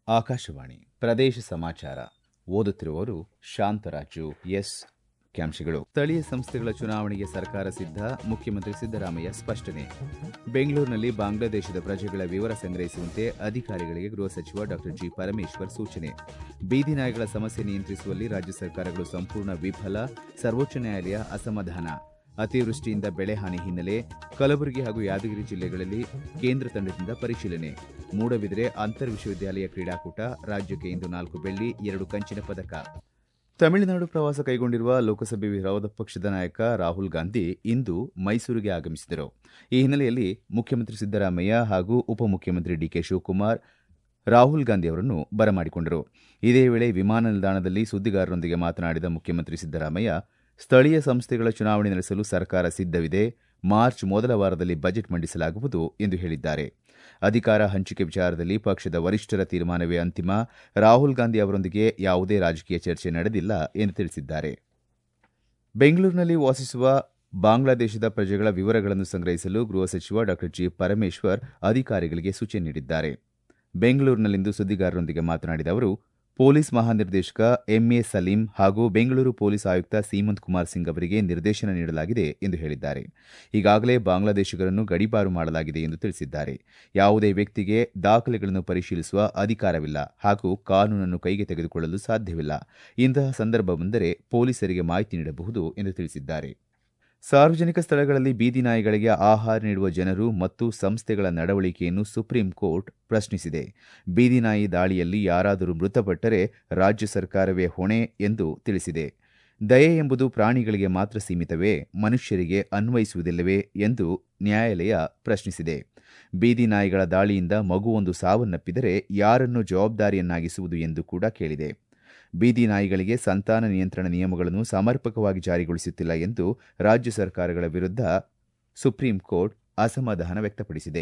ಆಕಾಶವಾಣಿ ಪ್ರದೇಶ ಸಮಾಚಾರ ಓದುತ್ತಿರುವವರು ಶಾಂತರಾಜು ಎಸ್ ಮುಖ್ಯಾಂಶಗಳು ಸ್ಥಳೀಯ ಸಂಸ್ಥೆಗಳ ಚುನಾವಣೆಗೆ ಸರ್ಕಾರ ಸಿದ್ಧ ಮುಖ್ಯಮಂತ್ರಿ ಸಿದ್ದರಾಮಯ್ಯ ಸ್ಪಷ್ಟನೆ ಬೆಂಗಳೂರಿನಲ್ಲಿ ಬಾಂಗ್ಲಾದೇಶದ ಪ್ರಜೆಗಳ ವಿವರ ಸಂಗ್ರಹಿಸುವಂತೆ ಅಧಿಕಾರಿಗಳಿಗೆ ಗೃಹ ಸಚಿವ ಡಾ ಜಿ ಪರಮೇಶ್ವರ್ ಸೂಚನೆ ಬೀದಿ ನಾಯಿಗಳ ಸಮಸ್ಯೆ ನಿಯಂತ್ರಿಸುವಲ್ಲಿ ರಾಜ್ಯ ಸರ್ಕಾರಗಳು ಸಂಪೂರ್ಣ ವಿಫಲ ಸರ್ವೋಚ್ಚ ನ್ಯಾಯಾಲಯ ಅಸಮಾಧಾನ ಅತಿವೃಷ್ಟಿಯಿಂದ ಬೆಳೆ ಹಾನಿ ಹಿನ್ನೆಲೆ ಕಲಬುರಗಿ ಹಾಗೂ ಯಾದಗಿರಿ ಜಿಲ್ಲೆಗಳಲ್ಲಿ ಕೇಂದ್ರ ತಂಡದಿಂದ ಪರಿಶೀಲನೆ ಮೂಡಬಿದರೆ ಅಂತರ್ ವಿಶ್ವವಿದ್ಯಾಲಯ ಕ್ರೀಡಾಕೂಟ ರಾಜ್ಯಕ್ಕೆ ಇಂದು ನಾಲ್ಕು ಬೆಳ್ಳಿ ಎರಡು ಕಂಚಿನ ಪದಕ ತಮಿಳುನಾಡು ಪ್ರವಾಸ ಕೈಗೊಂಡಿರುವ ಲೋಕಸಭೆ ವಿರೋಧ ಪಕ್ಷದ ನಾಯಕ ರಾಹುಲ್ ಗಾಂಧಿ ಇಂದು ಮೈಸೂರಿಗೆ ಆಗಮಿಸಿದರು ಈ ಹಿನ್ನೆಲೆಯಲ್ಲಿ ಮುಖ್ಯಮಂತ್ರಿ ಸಿದ್ದರಾಮಯ್ಯ ಹಾಗೂ ಉಪಮುಖ್ಯಮಂತ್ರಿ ಡಿಕೆ ಶಿವಕುಮಾರ್ ರಾಹುಲ್ ಗಾಂಧಿ ಅವರನ್ನು ಬರಮಾಡಿಕೊಂಡರು ಇದೇ ವೇಳೆ ವಿಮಾನ ನಿಲ್ದಾಣದಲ್ಲಿ ಸುದ್ದಿಗಾರರೊಂದಿಗೆ ಮಾತನಾಡಿದ ಮುಖ್ಯಮಂತ್ರಿ ಸಿದ್ದರಾಮಯ್ಯ ಸ್ಥಳೀಯ ಸಂಸ್ಥೆಗಳ ಚುನಾವಣೆ ನಡೆಸಲು ಸರ್ಕಾರ ಸಿದ್ದವಿದೆ ಮಾರ್ಚ್ ಮೊದಲ ವಾರದಲ್ಲಿ ಬಜೆಟ್ ಮಂಡಿಸಲಾಗುವುದು ಎಂದು ಹೇಳಿದ್ದಾರೆ ಅಧಿಕಾರ ಹಂಚಿಕೆ ವಿಚಾರದಲ್ಲಿ ಪಕ್ಷದ ವರಿಷ್ಠರ ತೀರ್ಮಾನವೇ ಅಂತಿಮ ರಾಹುಲ್ ಗಾಂಧಿ ಅವರೊಂದಿಗೆ ಯಾವುದೇ ರಾಜಕೀಯ ಚರ್ಚೆ ನಡೆದಿಲ್ಲ ಎಂದು ತಿಳಿಸಿದ್ದಾರೆ ಬೆಂಗಳೂರಿನಲ್ಲಿ ವಾಸಿಸುವ ಬಾಂಗ್ಲಾದೇಶದ ಪ್ರಜೆಗಳ ವಿವರಗಳನ್ನು ಸಂಗ್ರಹಿಸಲು ಗೃಹ ಸಚಿವ ಡಾ ಜಿ ಪರಮೇಶ್ವರ್ ಅಧಿಕಾರಿಗಳಿಗೆ ಸೂಚನೆ ನೀಡಿದ್ದಾರೆ ಬೆಂಗಳೂರಿನಲ್ಲಿಂದು ಸುದ್ದಿಗಾರರೊಂದಿಗೆ ಮಾತನಾಡಿದ ಅವರು ಪೊಲೀಸ್ ಮಹಾನಿರ್ದೇಶಕ ಎಂಎ ಸಲೀಂ ಹಾಗೂ ಬೆಂಗಳೂರು ಪೊಲೀಸ್ ಆಯುಕ್ತ ಸೀಮಂತ್ ಕುಮಾರ್ ಸಿಂಗ್ ಅವರಿಗೆ ನಿರ್ದೇಶನ ನೀಡಲಾಗಿದೆ ಎಂದು ಹೇಳಿದ್ದಾರೆ ಈಗಾಗಲೇ ಬಾಂಗ್ಲಾದೇಶಿಗರನ್ನು ಗಡೀಪಾರು ಮಾಡಲಾಗಿದೆ ಎಂದು ತಿಳಿಸಿದ್ದಾರೆ ಯಾವುದೇ ವ್ಯಕ್ತಿಗೆ ದಾಖಲೆಗಳನ್ನು ಪರಿಶೀಲಿಸುವ ಅಧಿಕಾರವಿಲ್ಲ ಹಾಗೂ ಕಾನೂನನ್ನು ಕೈಗೆ ತೆಗೆದುಕೊಳ್ಳಲು ಸಾಧ್ಯವಿಲ್ಲ ಇಂತಹ ಸಂದರ್ಭ ಬಂದರೆ ಪೊಲೀಸರಿಗೆ ಮಾಹಿತಿ ನೀಡಬಹುದು ಎಂದು ತಿಳಿಸಿದ್ದಾರೆ ಸಾರ್ವಜನಿಕ ಸ್ಥಳಗಳಲ್ಲಿ ಬೀದಿ ನಾಯಿಗಳಿಗೆ ಆಹಾರ ನೀಡುವ ಜನರು ಮತ್ತು ಸಂಸ್ಥೆಗಳ ನಡವಳಿಕೆಯನ್ನು ಸುಪ್ರೀಂ ಕೋರ್ಟ್ ಪ್ರಶ್ನಿಸಿದೆ ಬೀದಿ ನಾಯಿ ದಾಳಿಯಲ್ಲಿ ಯಾರಾದರೂ ಮೃತಪಟ್ಟರೆ ರಾಜ್ಯ ಸರ್ಕಾರವೇ ಹೊಣೆ ಎಂದು ತಿಳಿಸಿದೆ ದಯೆ ಎಂಬುದು ಪ್ರಾಣಿಗಳಿಗೆ ಮಾತ್ರ ಸೀಮಿತವೇ ಮನುಷ್ಯರಿಗೆ ಅನ್ವಯಿಸುವುದಿಲ್ಲವೇ ಎಂದು ನ್ಯಾಯಾಲಯ ಪ್ರಶ್ನಿಸಿದೆ ಬೀದಿ ನಾಯಿಗಳ ದಾಳಿಯಿಂದ ಮಗುವೊಂದು ಸಾವನ್ನಪ್ಪಿದರೆ ಯಾರನ್ನು ಜವಾಬ್ದಾರಿಯನ್ನಾಗಿಸುವುದು ಎಂದು ಕೂಡ ಕೇಳಿದೆ ಬೀದಿ ನಾಯಿಗಳಿಗೆ ಸಂತಾನ ನಿಯಂತ್ರಣ ನಿಯಮಗಳನ್ನು ಸಮರ್ಪಕವಾಗಿ ಜಾರಿಗೊಳಿಸುತ್ತಿಲ್ಲ ಎಂದು ರಾಜ್ಯ ಸರ್ಕಾರಗಳ ವಿರುದ್ಧ ಸುಪ್ರೀಂ ಕೋರ್ಟ್ ಅಸಮಾಧಾನ ವ್ಯಕ್ತಪಡಿಸಿದೆ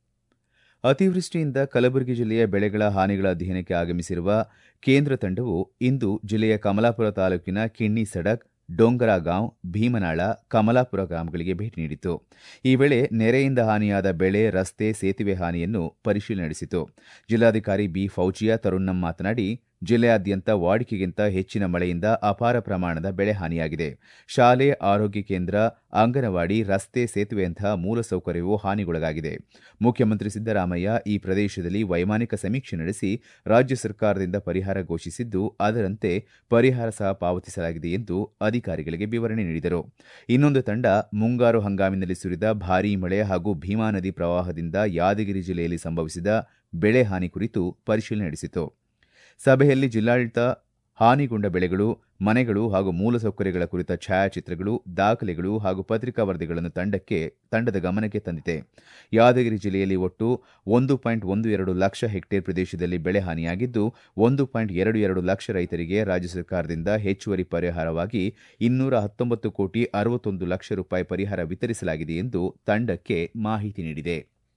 ಅತಿವೃಷ್ಟಿಯಿಂದ ಕಲಬುರಗಿ ಜಿಲ್ಲೆಯ ಬೆಳೆಗಳ ಹಾನಿಗಳ ಅಧ್ಯಯನಕ್ಕೆ ಆಗಮಿಸಿರುವ ಕೇಂದ್ರ ತಂಡವು ಇಂದು ಜಿಲ್ಲೆಯ ಕಮಲಾಪುರ ತಾಲೂಕಿನ ಕಿಣ್ಣಿ ಸಡಕ್ ಡೊಂಗರಗಾಂವ್ ಭೀಮನಾಳ ಕಮಲಾಪುರ ಗ್ರಾಮಗಳಿಗೆ ಭೇಟಿ ನೀಡಿತು ಈ ವೇಳೆ ನೆರೆಯಿಂದ ಹಾನಿಯಾದ ಬೆಳೆ ರಸ್ತೆ ಸೇತುವೆ ಹಾನಿಯನ್ನು ಪರಿಶೀಲನೆ ನಡೆಸಿತು ಜಿಲ್ಲಾಧಿಕಾರಿ ಬಿ ಫೌಜಿಯಾ ತರುಣ್ಣಂ ಮಾತನಾಡಿ ಜಿಲ್ಲೆಯಾದ್ಯಂತ ವಾಡಿಕೆಗಿಂತ ಹೆಚ್ಚಿನ ಮಳೆಯಿಂದ ಅಪಾರ ಪ್ರಮಾಣದ ಬೆಳೆ ಹಾನಿಯಾಗಿದೆ ಶಾಲೆ ಆರೋಗ್ಯ ಕೇಂದ್ರ ಅಂಗನವಾಡಿ ರಸ್ತೆ ಸೇತುವೆಯಂತಹ ಮೂಲಸೌಕರ್ಯವೂ ಹಾನಿಗೊಳಗಾಗಿದೆ ಮುಖ್ಯಮಂತ್ರಿ ಸಿದ್ದರಾಮಯ್ಯ ಈ ಪ್ರದೇಶದಲ್ಲಿ ವೈಮಾನಿಕ ಸಮೀಕ್ಷೆ ನಡೆಸಿ ರಾಜ್ಯ ಸರ್ಕಾರದಿಂದ ಪರಿಹಾರ ಘೋಷಿಸಿದ್ದು ಅದರಂತೆ ಪರಿಹಾರ ಸಹ ಪಾವತಿಸಲಾಗಿದೆ ಎಂದು ಅಧಿಕಾರಿಗಳಿಗೆ ವಿವರಣೆ ನೀಡಿದರು ಇನ್ನೊಂದು ತಂಡ ಮುಂಗಾರು ಹಂಗಾಮಿನಲ್ಲಿ ಸುರಿದ ಭಾರೀ ಮಳೆ ಹಾಗೂ ಭೀಮಾ ನದಿ ಪ್ರವಾಹದಿಂದ ಯಾದಗಿರಿ ಜಿಲ್ಲೆಯಲ್ಲಿ ಸಂಭವಿಸಿದ ಬೆಳೆ ಹಾನಿ ಕುರಿತು ಪರಿಶೀಲನೆ ನಡೆಸಿತು ಸಭೆಯಲ್ಲಿ ಜಿಲ್ಲಾಡಳಿತ ಹಾನಿಗೊಂಡ ಬೆಳೆಗಳು ಮನೆಗಳು ಹಾಗೂ ಮೂಲಸೌಕರ್ಯಗಳ ಕುರಿತ ಛಾಯಾಚಿತ್ರಗಳು ದಾಖಲೆಗಳು ಹಾಗೂ ಪತ್ರಿಕಾ ವರದಿಗಳನ್ನು ತಂಡಕ್ಕೆ ತಂಡದ ಗಮನಕ್ಕೆ ತಂದಿದೆ ಯಾದಗಿರಿ ಜಿಲ್ಲೆಯಲ್ಲಿ ಒಟ್ಟು ಒಂದು ಪಾಯಿಂಟ್ ಒಂದು ಎರಡು ಲಕ್ಷ ಹೆಕ್ಟೇರ್ ಪ್ರದೇಶದಲ್ಲಿ ಬೆಳೆ ಹಾನಿಯಾಗಿದ್ದು ಒಂದು ಪಾಯಿಂಟ್ ಎರಡು ಎರಡು ಲಕ್ಷ ರೈತರಿಗೆ ರಾಜ್ಯ ಸರ್ಕಾರದಿಂದ ಹೆಚ್ಚುವರಿ ಪರಿಹಾರವಾಗಿ ಇನ್ನೂರ ಹತ್ತೊಂಬತ್ತು ಕೋಟಿ ಅರವತ್ತೊಂದು ಲಕ್ಷ ರೂಪಾಯಿ ಪರಿಹಾರ ವಿತರಿಸಲಾಗಿದೆ ಎಂದು ತಂಡಕ್ಕೆ ಮಾಹಿತಿ ನೀಡಿದೆ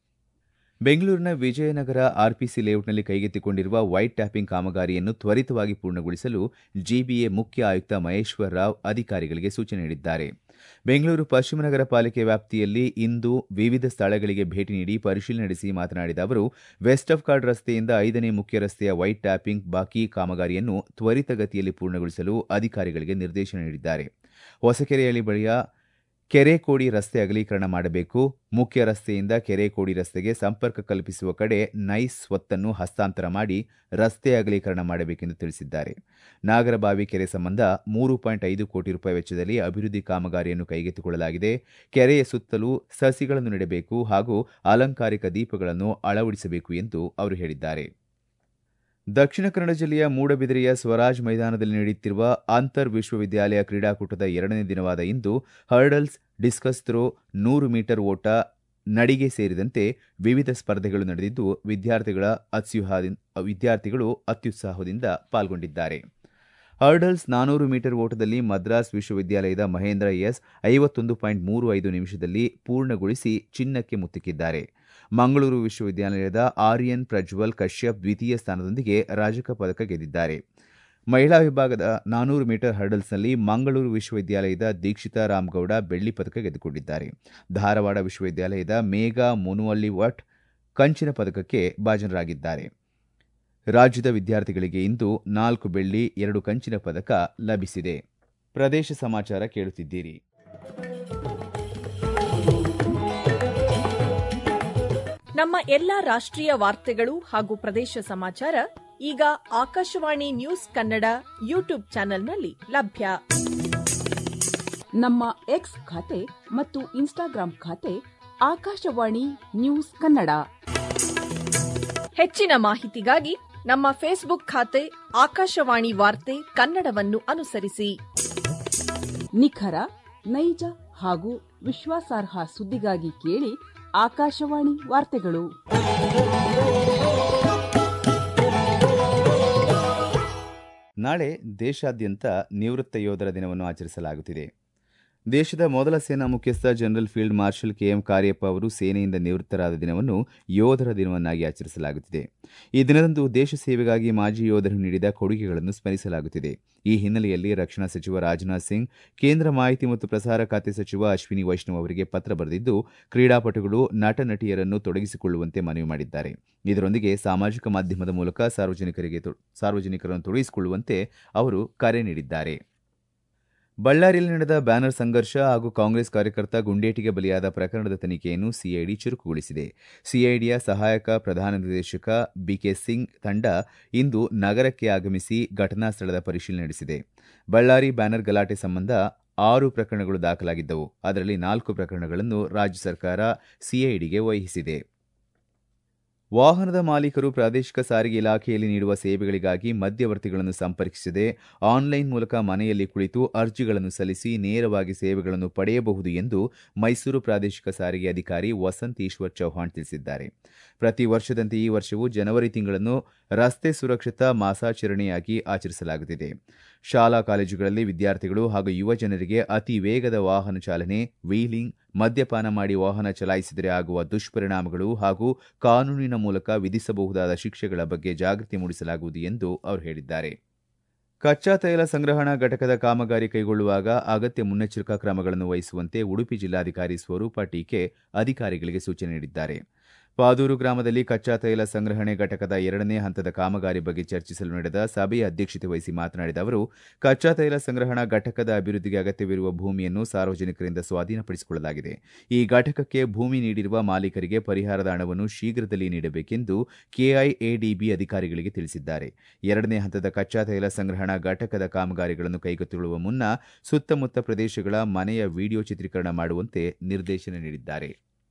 ಬೆಂಗಳೂರಿನ ವಿಜಯನಗರ ಆರ್ಪಿಸಿ ಲೇಔಟ್ನಲ್ಲಿ ಕೈಗೆತ್ತಿಕೊಂಡಿರುವ ವೈಟ್ ಟ್ಯಾಪಿಂಗ್ ಕಾಮಗಾರಿಯನ್ನು ತ್ವರಿತವಾಗಿ ಪೂರ್ಣಗೊಳಿಸಲು ಜಿಬಿಎ ಮುಖ್ಯ ಆಯುಕ್ತ ಮಹೇಶ್ವರ್ ರಾವ್ ಅಧಿಕಾರಿಗಳಿಗೆ ಸೂಚನೆ ನೀಡಿದ್ದಾರೆ ಬೆಂಗಳೂರು ಪಶ್ಚಿಮ ನಗರ ಪಾಲಿಕೆ ವ್ಯಾಪ್ತಿಯಲ್ಲಿ ಇಂದು ವಿವಿಧ ಸ್ಥಳಗಳಿಗೆ ಭೇಟಿ ನೀಡಿ ಪರಿಶೀಲನೆ ನಡೆಸಿ ಮಾತನಾಡಿದ ಅವರು ವೆಸ್ಟ್ ಆಫ್ ಕಾರ್ಡ್ ರಸ್ತೆಯಿಂದ ಐದನೇ ಮುಖ್ಯ ರಸ್ತೆಯ ವೈಟ್ ಟ್ಯಾಪಿಂಗ್ ಬಾಕಿ ಕಾಮಗಾರಿಯನ್ನು ತ್ವರಿತಗತಿಯಲ್ಲಿ ಪೂರ್ಣಗೊಳಿಸಲು ಅಧಿಕಾರಿಗಳಿಗೆ ನಿರ್ದೇಶನ ನೀಡಿದ್ದಾರೆ ಹೊಸಕೆರೆಹಳ್ಳಿ ಬಳಿಯ ಕೆರೆಕೋಡಿ ರಸ್ತೆ ಅಗಲೀಕರಣ ಮಾಡಬೇಕು ಮುಖ್ಯ ರಸ್ತೆಯಿಂದ ಕೆರೆಕೋಡಿ ರಸ್ತೆಗೆ ಸಂಪರ್ಕ ಕಲ್ಪಿಸುವ ಕಡೆ ನೈಸ್ ಒತ್ತನ್ನು ಹಸ್ತಾಂತರ ಮಾಡಿ ರಸ್ತೆ ಅಗಲೀಕರಣ ಮಾಡಬೇಕೆಂದು ತಿಳಿಸಿದ್ದಾರೆ ನಾಗರಬಾವಿ ಕೆರೆ ಸಂಬಂಧ ಮೂರು ಪಾಯಿಂಟ್ ಐದು ಕೋಟಿ ರೂಪಾಯಿ ವೆಚ್ಚದಲ್ಲಿ ಅಭಿವೃದ್ಧಿ ಕಾಮಗಾರಿಯನ್ನು ಕೈಗೆತ್ತಿಕೊಳ್ಳಲಾಗಿದೆ ಕೆರೆಯ ಸುತ್ತಲೂ ಸಸಿಗಳನ್ನು ನೆಡಬೇಕು ಹಾಗೂ ಅಲಂಕಾರಿಕ ದೀಪಗಳನ್ನು ಅಳವಡಿಸಬೇಕು ಎಂದು ಅವರು ಹೇಳಿದ್ದಾರೆ ದಕ್ಷಿಣ ಕನ್ನಡ ಜಿಲ್ಲೆಯ ಮೂಡಬಿದಿರೆಯ ಸ್ವರಾಜ್ ಮೈದಾನದಲ್ಲಿ ನಡೆಯುತ್ತಿರುವ ಅಂತರ್ ವಿಶ್ವವಿದ್ಯಾಲಯ ಕ್ರೀಡಾಕೂಟದ ಎರಡನೇ ದಿನವಾದ ಇಂದು ಹರ್ಡಲ್ಸ್ ಡಿಸ್ಕಸ್ ಥ್ರೋ ನೂರು ಮೀಟರ್ ಓಟ ನಡಿಗೆ ಸೇರಿದಂತೆ ವಿವಿಧ ಸ್ಪರ್ಧೆಗಳು ನಡೆದಿದ್ದು ವಿದ್ಯಾರ್ಥಿಗಳ ವಿದ್ಯಾರ್ಥಿಗಳು ಅತ್ಯುತ್ಸಾಹದಿಂದ ಪಾಲ್ಗೊಂಡಿದ್ದಾರೆ ಹರ್ಡಲ್ಸ್ ನಾನೂರು ಮೀಟರ್ ಓಟದಲ್ಲಿ ಮದ್ರಾಸ್ ವಿಶ್ವವಿದ್ಯಾಲಯದ ಮಹೇಂದ್ರ ಎಸ್ ಐವತ್ತೊಂದು ಪಾಯಿಂಟ್ ಮೂರು ಐದು ನಿಮಿಷದಲ್ಲಿ ಪೂರ್ಣಗೊಳಿಸಿ ಚಿನ್ನಕ್ಕೆ ಮುತ್ತಿಕ್ಕಿದ್ದಾರೆ ಮಂಗಳೂರು ವಿಶ್ವವಿದ್ಯಾಲಯದ ಆರ್ಯನ್ ಪ್ರಜ್ವಲ್ ಕಶ್ಯಪ್ ದ್ವಿತೀಯ ಸ್ಥಾನದೊಂದಿಗೆ ರಾಜಕ ಪದಕ ಗೆದ್ದಿದ್ದಾರೆ ಮಹಿಳಾ ವಿಭಾಗದ ನಾನೂರು ಮೀಟರ್ ಹರ್ಡಲ್ಸ್ನಲ್ಲಿ ಮಂಗಳೂರು ವಿಶ್ವವಿದ್ಯಾಲಯದ ದೀಕ್ಷಿತಾ ರಾಮ್ಗೌಡ ಬೆಳ್ಳಿ ಪದಕ ಗೆದ್ದುಕೊಂಡಿದ್ದಾರೆ ಧಾರವಾಡ ವಿಶ್ವವಿದ್ಯಾಲಯದ ಮೇಘಾ ಮುನುವಳ್ಳಿ ವಟ್ ಕಂಚಿನ ಪದಕಕ್ಕೆ ಭಾಜನರಾಗಿದ್ದಾರೆ ರಾಜ್ಯದ ವಿದ್ಯಾರ್ಥಿಗಳಿಗೆ ಇಂದು ನಾಲ್ಕು ಬೆಳ್ಳಿ ಎರಡು ಕಂಚಿನ ಪದಕ ಲಭಿಸಿದೆ ಪ್ರದೇಶ ಸಮಾಚಾರ ಕೇಳುತ್ತಿದ್ದೀರಿ ನಮ್ಮ ಎಲ್ಲ ರಾಷ್ಟ್ರೀಯ ವಾರ್ತೆಗಳು ಹಾಗೂ ಪ್ರದೇಶ ಸಮಾಚಾರ ಈಗ ಆಕಾಶವಾಣಿ ನ್ಯೂಸ್ ಕನ್ನಡ ಯೂಟ್ಯೂಬ್ ಚಾನೆಲ್ನಲ್ಲಿ ಲಭ್ಯ ನಮ್ಮ ಎಕ್ಸ್ ಖಾತೆ ಮತ್ತು ಇನ್ಸ್ಟಾಗ್ರಾಂ ಖಾತೆ ಆಕಾಶವಾಣಿ ನ್ಯೂಸ್ ಕನ್ನಡ ಹೆಚ್ಚಿನ ಮಾಹಿತಿಗಾಗಿ ನಮ್ಮ ಫೇಸ್ಬುಕ್ ಖಾತೆ ಆಕಾಶವಾಣಿ ವಾರ್ತೆ ಕನ್ನಡವನ್ನು ಅನುಸರಿಸಿ ನಿಖರ ನೈಜ ಹಾಗೂ ವಿಶ್ವಾಸಾರ್ಹ ಸುದ್ದಿಗಾಗಿ ಕೇಳಿ ಆಕಾಶವಾಣಿ ವಾರ್ತೆಗಳು ನಾಳೆ ದೇಶಾದ್ಯಂತ ನಿವೃತ್ತ ಯೋಧರ ದಿನವನ್ನು ಆಚರಿಸಲಾಗುತ್ತಿದೆ ದೇಶದ ಮೊದಲ ಸೇನಾ ಮುಖ್ಯಸ್ಥ general field marshal KM Cariappa ಅವರು ಸೇನೆಯಿಂದ ನಿವೃತ್ತರಾದ ದಿನವನ್ನು ಯೋಧರ ದಿನವನ್ನಾಗಿ ಆಚರಿಸಲಾಗುತ್ತಿದೆ ಈ ದಿನದಂದು ದೇಶ ಸೇವೆಗಾಗಿ ಮಾಜಿ ಯೋಧರು ನೀಡಿದ ಕೊಡುಗೆಗಳನ್ನು ಸ್ಮರಿಸಲಾಗುತ್ತಿದೆ ಈ ಹಿನ್ನೆಲೆಯಲ್ಲಿ ರಕ್ಷಣಾ ಸಚಿವ ರಾಜನಾಥ್ ಸಿಂಗ್ ಕೇಂದ್ರ ಮಾಹಿತಿ ಮತ್ತು ಪ್ರಸಾರ ಖಾತೆ ಸಚಿವ ಅಶ್ವಿನಿ ವೈಷ್ಣವ್ ಅವರಿಗೆ ಪತ್ರ ಬರೆದಿದ್ದು ಕ್ರೀಡಾಪಟುಗಳು ನಟ ನಟಿಯರನ್ನು ತೊಡಗಿಸಿಕೊಳ್ಳುವಂತೆ ಮನವಿ ಮಾಡಿದ್ದಾರೆ ಇದರೊಂದಿಗೆ ಸಾಮಾಜಿಕ ಮಾಧ್ಯಮದ ಮೂಲಕ ಸಾರ್ವಜನಿಕರಿಗೆ ಸಾರ್ವಜನಿಕರನ್ನು ತೊಡಗಿಸಿಕೊಳ್ಳುವಂತೆ ಅವರು ಕರೆ ನೀಡಿದ್ದಾರೆ ಬಳ್ಳಾರಿಯಲ್ಲಿ ನಡೆದ ಬ್ಯಾನರ್ ಸಂಘರ್ಷ ಹಾಗೂ ಕಾಂಗ್ರೆಸ್ ಕಾರ್ಯಕರ್ತ ಗುಂಡೇಟಿಗೆ ಬಲಿಯಾದ ಪ್ರಕರಣದ ತನಿಖೆಯನ್ನು ಸಿಐಡಿ ಚುರುಕುಗೊಳಿಸಿದೆ ಸಿಐಡಿಯ ಸಹಾಯಕ ಪ್ರಧಾನ ನಿರ್ದೇಶಕ ಬಿಕೆ ಸಿಂಗ್ ತಂಡ ಇಂದು ನಗರಕ್ಕೆ ಆಗಮಿಸಿ ಘಟನಾ ಸ್ಥಳದ ಪರಿಶೀಲನೆ ನಡೆಸಿದೆ ಬಳ್ಳಾರಿ ಬ್ಯಾನರ್ ಗಲಾಟೆ ಸಂಬಂಧ ಆರು ಪ್ರಕರಣಗಳು ದಾಖಲಾಗಿದ್ದವು ಅದರಲ್ಲಿ ನಾಲ್ಕು ಪ್ರಕರಣಗಳನ್ನು ರಾಜ್ಯ ಸರ್ಕಾರ ಸಿಐಡಿಗೆ ವಹಿಸಿದೆ ವಾಹನದ ಮಾಲೀಕರು ಪ್ರಾದೇಶಿಕ ಸಾರಿಗೆ ಇಲಾಖೆಯಲ್ಲಿ ನೀಡುವ ಸೇವೆಗಳಿಗಾಗಿ ಮಧ್ಯವರ್ತಿಗಳನ್ನು ಸಂಪರ್ಕಿಸದೆ ಆನ್ಲೈನ್ ಮೂಲಕ ಮನೆಯಲ್ಲಿ ಕುಳಿತು ಅರ್ಜಿಗಳನ್ನು ಸಲ್ಲಿಸಿ ನೇರವಾಗಿ ಸೇವೆಗಳನ್ನು ಪಡೆಯಬಹುದು ಎಂದು ಮೈಸೂರು ಪ್ರಾದೇಶಿಕ ಸಾರಿಗೆ ಅಧಿಕಾರಿ ವಸಂತ್ ಈಶ್ವರ್ ಚೌಹಾಣ್ ತಿಳಿಸಿದ್ದಾರೆ ಪ್ರತಿ ವರ್ಷದಂತೆ ಈ ವರ್ಷವೂ ಜನವರಿ ತಿಂಗಳನ್ನು ರಸ್ತೆ ಸುರಕ್ಷತಾ ಮಾಸಾಚರಣೆಯಾಗಿ ಆಚರಿಸಲಾಗುತ್ತಿದೆ ಶಾಲಾ ಕಾಲೇಜುಗಳಲ್ಲಿ ವಿದ್ಯಾರ್ಥಿಗಳು ಹಾಗೂ ಯುವ ಜನರಿಗೆ ಅತಿ ವೇಗದ ವಾಹನ ಚಾಲನೆ ವೀಲಿಂಗ್ ಮದ್ಯಪಾನ ಮಾಡಿ ವಾಹನ ಚಲಾಯಿಸಿದರೆ ಆಗುವ ದುಷ್ಪರಿಣಾಮಗಳು ಹಾಗೂ ಕಾನೂನಿನ ಮೂಲಕ ವಿಧಿಸಬಹುದಾದ ಶಿಕ್ಷೆಗಳ ಬಗ್ಗೆ ಜಾಗೃತಿ ಮೂಡಿಸಲಾಗುವುದು ಎಂದು ಅವರು ಹೇಳಿದ್ದಾರೆ ಕಚ್ಚಾ ತೈಲ ಸಂಗ್ರಹಣಾ ಘಟಕದ ಕಾಮಗಾರಿ ಕೈಗೊಳ್ಳುವಾಗ ಅಗತ್ಯ ಮುನ್ನೆಚ್ಚರಿಕಾ ಕ್ರಮಗಳನ್ನು ವಹಿಸುವಂತೆ ಉಡುಪಿ ಜಿಲ್ಲಾಧಿಕಾರಿ ಸ್ವರೂಪ ಟೀಕೆ ಅಧಿಕಾರಿಗಳಿಗೆ ಸೂಚನೆ ನೀಡಿದ್ದಾರೆ ಪಾದೂರು ಗ್ರಾಮದಲ್ಲಿ ಕಚ್ಚಾ ತೈಲ ಸಂಗ್ರಹಣೆ ಘಟಕದ ಎರಡನೇ ಹಂತದ ಕಾಮಗಾರಿ ಬಗ್ಗೆ ಚರ್ಚಿಸಲು ನಡೆದ ಸಭೆಯ ಅಧ್ಯಕ್ಷತೆ ವಹಿಸಿ ಮಾತನಾಡಿದ ಅವರು ಕಚ್ಚಾ ತೈಲ ಸಂಗ್ರಹಣಾ ಘಟಕದ ಅಭಿವೃದ್ಧಿಗೆ ಅಗತ್ಯವಿರುವ ಭೂಮಿಯನ್ನು ಸಾರ್ವಜನಿಕರಿಂದ ಸ್ವಾಧೀನಪಡಿಸಿಕೊಳ್ಳಲಾಗಿದೆ ಈ ಘಟಕಕ್ಕೆ ಭೂಮಿ ನೀಡಿರುವ ಮಾಲೀಕರಿಗೆ ಪರಿಹಾರದ ಹಣವನ್ನು ಶೀಘ್ರದಲ್ಲಿ ನೀಡಬೇಕೆಂದು ಕೆಐಎಡಿಬಿ ಅಧಿಕಾರಿಗಳಿಗೆ ತಿಳಿಸಿದ್ದಾರೆ ಎರಡನೇ ಹಂತದ ಕಚ್ಚಾ ತೈಲ ಸಂಗ್ರಹಣಾ ಘಟಕದ ಕಾಮಗಾರಿಗಳನ್ನು ಕೈಗೆತ್ತಿಕೊಳ್ಳುವ ಮುನ್ನ ಸುತ್ತಮುತ್ತ ಪ್ರದೇಶಗಳ ಮನೆಯ ವಿಡಿಯೋ ಚಿತ್ರೀಕರಣ ಮಾಡುವಂತೆ ನಿರ್ದೇಶನ ನೀಡಿದ್ದಾರೆ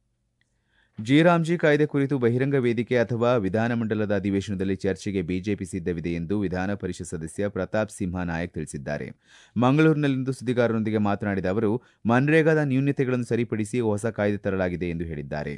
ಜಿರಾಮ್ಜಿ ಕಾಯ್ದೆ ಕುರಿತು ಬಹಿರಂಗ ವೇದಿಕೆ ಅಥವಾ ವಿಧಾನಮಂಡಲದ ಅಧಿವೇಶನದಲ್ಲಿ ಚರ್ಚೆಗೆ ಬಿಜೆಪಿ ಸಿದ್ದವಿದೆ ಎಂದು ವಿಧಾನ ಪರಿಷತ್ ಸದಸ್ಯ ಪ್ರತಾಪ್ ಸಿಂಹ ನಾಯಕ್ ತಿಳಿಸಿದ್ದಾರೆ ಮಂಗಳೂರಿನಲ್ಲಿಂದು ಸುದ್ದಿಗಾರರೊಂದಿಗೆ ಮಾತನಾಡಿದ ಅವರು ಮನ್ರೇಗಾದ ನ್ಯೂನ್ಯತೆಗಳನ್ನು ಸರಿಪಡಿಸಿ ಹೊಸ ಕಾಯ್ದೆ ತರಲಾಗಿದೆ ಎಂದು ಹೇಳಿದ್ದಾರೆ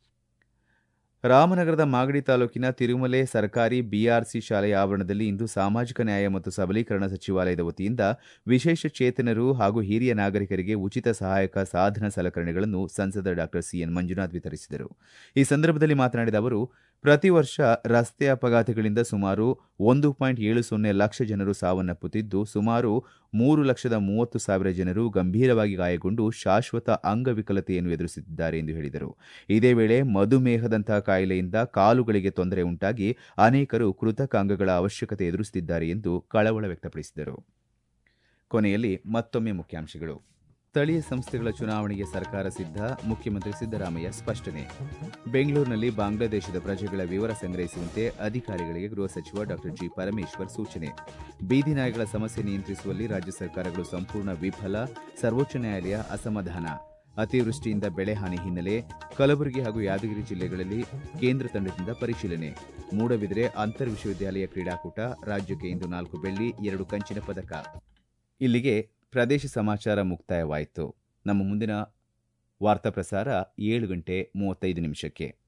ರಾಮನಗರದ ಮಾಗಡಿ ತಾಲೂಕಿನ ತಿರುಮಲೆ ಸರ್ಕಾರಿ ಬಿಆರ್ಸಿ ಶಾಲೆಯ ಆವರಣದಲ್ಲಿ ಇಂದು ಸಾಮಾಜಿಕ ನ್ಯಾಯ ಮತ್ತು ಸಬಲೀಕರಣ ಸಚಿವಾಲಯದ ವತಿಯಿಂದ ವಿಶೇಷ ಚೇತನರು ಹಾಗೂ ಹಿರಿಯ ನಾಗರಿಕರಿಗೆ ಉಚಿತ ಸಹಾಯಕ ಸಾಧನ ಸಲಕರಣೆಗಳನ್ನು ಸಂಸದ ಡಾ ಸಿಎನ್ ಮಂಜುನಾಥ್ ವಿತರಿಸಿದರು ಈ ಸಂದರ್ಭದಲ್ಲಿ ಮಾತನಾಡಿದ ಅವರು ಪ್ರತಿ ವರ್ಷ ರಸ್ತೆ ಅಪಘಾತಗಳಿಂದ ಸುಮಾರು ಒಂದು ಪಾಯಿಂಟ್ ಏಳು ಸೊನ್ನೆ ಲಕ್ಷ ಜನರು ಸಾವನ್ನಪ್ಪುತ್ತಿದ್ದು ಸುಮಾರು ಮೂರು ಲಕ್ಷದ ಮೂವತ್ತು ಸಾವಿರ ಜನರು ಗಂಭೀರವಾಗಿ ಗಾಯಗೊಂಡು ಶಾಶ್ವತ ಅಂಗವಿಕಲತೆಯನ್ನು ಎದುರಿಸುತ್ತಿದ್ದಾರೆ ಎಂದು ಹೇಳಿದರು ಇದೇ ವೇಳೆ ಮಧುಮೇಹದಂತಹ ಕಾಯಿಲೆಯಿಂದ ಕಾಲುಗಳಿಗೆ ತೊಂದರೆ ಉಂಟಾಗಿ ಅನೇಕರು ಕೃತಕ ಅಂಗಗಳ ಅವಶ್ಯಕತೆ ಎದುರಿಸುತ್ತಿದ್ದಾರೆ ಎಂದು ಕಳವಳ ವ್ಯಕ್ತಪಡಿಸಿದರು ಕೊನೆಯಲ್ಲಿ ಮತ್ತೊಮ್ಮೆ ಮುಖ್ಯಾಂಶಗಳು ಸ್ಥಳೀಯ ಸಂಸ್ಥೆಗಳ ಚುನಾವಣೆಗೆ ಸರ್ಕಾರ ಸಿದ್ಧ ಮುಖ್ಯಮಂತ್ರಿ ಸಿದ್ದರಾಮಯ್ಯ ಸ್ಪಷ್ಟನೆ ಬೆಂಗಳೂರಿನಲ್ಲಿ ಬಾಂಗ್ಲಾದೇಶದ ಪ್ರಜೆಗಳ ವಿವರ ಸಂಗ್ರಹಿಸುವಂತೆ ಅಧಿಕಾರಿಗಳಿಗೆ ಗೃಹ ಸಚಿವ ಡಾ ಜಿ ಪರಮೇಶ್ವರ್ ಸೂಚನೆ ಬೀದಿ ನಾಯಿಗಳ ಸಮಸ್ಯೆ ನಿಯಂತ್ರಿಸುವಲ್ಲಿ ರಾಜ್ಯ ಸರ್ಕಾರಗಳು ಸಂಪೂರ್ಣ ವಿಫಲ ಸರ್ವೋಚ್ಚ ನ್ಯಾಯಾಲಯ ಅಸಮಾಧಾನ ಅತಿವೃಷ್ಟಿಯಿಂದ ಬೆಳೆ ಹಾನಿ ಹಿನ್ನೆಲೆ ಕಲಬುರಗಿ ಹಾಗೂ ಯಾದಗಿರಿ ಜಿಲ್ಲೆಗಳಲ್ಲಿ ಕೇಂದ್ರ ತಂಡದಿಂದ ಪರಿಶೀಲನೆ ಮೂಡಬಿದರೆ ಅಂತರ್ ವಿಶ್ವವಿದ್ಯಾಲಯ ಕ್ರೀಡಾಕೂಟ ರಾಜ್ಯಕ್ಕೆ ಇಂದು ನಾಲ್ಕು ಬೆಳ್ಳಿ ಎರಡು ಕಂಚಿನ ಪದಕ ಇಲ್ಲಿಗೆ ಪ್ರದೇಶ ಸಮಾಚಾರ ಮುಕ್ತಾಯವಾಯಿತು ನಮ್ಮ ಮುಂದಿನ ವಾರ್ತಾ ಪ್ರಸಾರ ಏಳು ಗಂಟೆ ಮೂವತ್ತೈದು ನಿಮಿಷಕ್ಕೆ